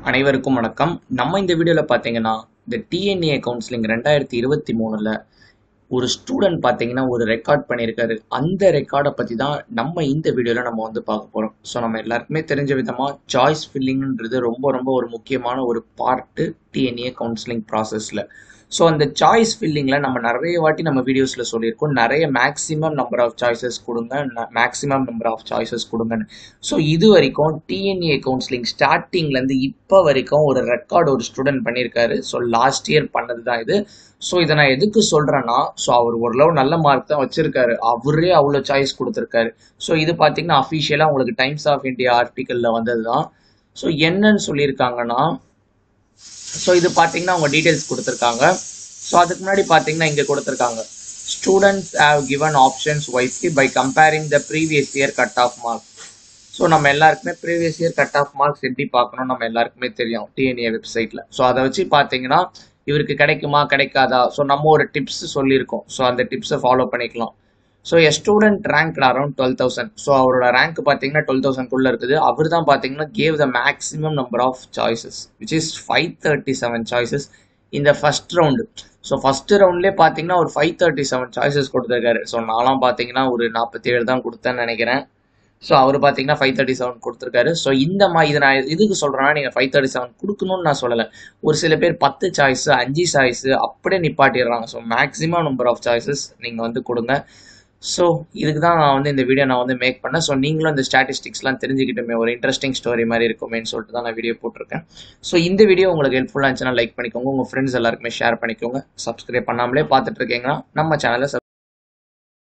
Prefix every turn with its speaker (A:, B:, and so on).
A: அனைவருக்கும் வணக்கம் நம்ம இந்த வீடியோவில் பார்த்தீங்கன்னா இந்த டிஎன்ஏ கவுன்சிலிங் ரெண்டாயிரத்தி இருபத்தி மூணில் ஒரு ஸ்டூடெண்ட் பார்த்தீங்கன்னா ஒரு ரெக்கார்ட் பண்ணியிருக்காரு அந்த ரெக்கார்டை பற்றி தான் நம்ம இந்த வீடியோவில் நம்ம வந்து பார்க்க போகிறோம் ஸோ நம்ம எல்லாருக்குமே தெரிஞ்ச விதமாக சாய்ஸ் ஃபில்லிங்ன்றது ரொம்ப ரொம்ப ஒரு முக்கியமான ஒரு பார்ட்டு டிஎன்ஏ கவுன்சிலிங் ப்ராசஸில் ஸோ அந்த சாய்ஸ் ஃபில்லிங்கில் நம்ம நிறைய வாட்டி நம்ம வீடியோஸில் சொல்லியிருக்கோம் நிறைய மேக்ஸிமம் நம்பர் ஆஃப் சாய்ஸஸ் கொடுங்க மேக்ஸிமம் நம்பர் ஆஃப் சாய்ஸஸ் கொடுங்கன்னு ஸோ இது வரைக்கும் டிஎன்ஏ கவுன்சிலிங் ஸ்டார்டிங்லேருந்து இப்போ வரைக்கும் ஒரு ரெக்கார்டு ஒரு ஸ்டூடெண்ட் பண்ணியிருக்காரு ஸோ லாஸ்ட் இயர் பண்ணது தான் இது ஸோ இதை நான் எதுக்கு சொல்கிறேன்னா ஸோ அவர் ஓரளவு நல்ல மார்க் தான் வச்சிருக்காரு அவரே அவ்வளோ சாய்ஸ் கொடுத்துருக்காரு ஸோ இது பார்த்தீங்கன்னா அஃபிஷியலாக உங்களுக்கு டைம்ஸ் ஆஃப் இந்தியா ஆர்டிக்கலில் வந்தது தான் ஸோ என்னன்னு சொல்லியிருக்காங்கன்னா ஸோ இது பார்த்தீங்கன்னா அவங்க டீட்டெயில்ஸ் கொடுத்துருக்காங்க ஸோ அதுக்கு முன்னாடி பார்த்தீங்கன்னா இங்கே கொடுத்துருக்காங்க students have given options wisely by comparing the previous year cut off mark so நம்ம எல்லாருக்குமே previous year cut off marks எப்படி பார்க்கணும் நம்ம எல்லாருக்குமே தெரியும் டிஎன்ஏ வெப்சைட்டில் ஸோ அதை வச்சு பார்த்தீங்கன்னா இவருக்கு கிடைக்குமா கிடைக்காதா ஸோ நம்ம ஒரு டிப்ஸ் சொல்லியிருக்கோம் ஸோ அந்த டிப்ஸை ஃபாலோ பண்ணிக்கலாம் so a student rank around twelve thousand so அவரோட ரேங்க் பார்த்தீங்கன்னா டுவெல் தௌசண்ட்குள்ளே இருக்குது அவர் தான் பார்த்தீங்கன்னா gave the maximum number of choices which is five thirty seven choices இந்த ஃபர்ஸ்ட் ரவுண்டு ஸோ ஃபர்ஸ்ட் ரவுண்ட்லேயே பார்த்தீங்கன்னா ஒரு ஃபைவ் தேர்ட்டி செவன் சாய்ஸஸ் கொடுத்துருக்காரு ஸோ நான்லாம் பார்த்தீங்கன்னா ஒரு நாற்பத்தி ஏழு தான் கொடுத்தேன்னு நினைக்கிறேன் ஸோ அவர் பார்த்தீங்கன்னா ஃபைவ் தேர்ட்டி செவன் கொடுத்துருக்காரு ஸோ இந்த மாதிரி இது நான் இதுக்கு சொல்கிறேன்னா நீங்கள் ஃபைவ் தேர்ட்டி செவன் கொடுக்கணும்னு நான் சொல்லலை ஒரு சில பேர் பத்து சாய்ஸு அஞ்சு சாய்ஸு அப்படியே நிப்பாட்டிடுறாங்க so maximum number of choices நீங்கள் வந்து கொடுங்க ஸோ இதுக்கு தான் நான் வந்து இந்த வீடியோ நான் வந்து மேக் பண்ணேன் ஸோ நீங்களும் இந்த ஸ்டாட்டிஸ்டிக்ஸ்லாம் தெரிஞ்சுக்கிட்டுமே ஒரு இன்ட்ரெஸ்டிங் ஸ்டோரி மாதிரி இருக்குமேன்னு சொல்லிட்டு தான் நான் வீடியோ போட்டிருக்கேன் ஸோ இந்த வீடியோ உங்களுக்கு ஹெல்ப்ஃபுல்லாக இருந்துச்சுன்னா லைக் பண்ணிக்கோங்க உங்கள் ஃப்ரெண்ட்ஸ் எல்லாருக்குமே ஷேர் பண்ணிக்கோங்க சப்ஸ்கிரைப் பண்ணாமலே பார்த்துட்டு இருக்கீங்கன்னா நம்ம சேனலை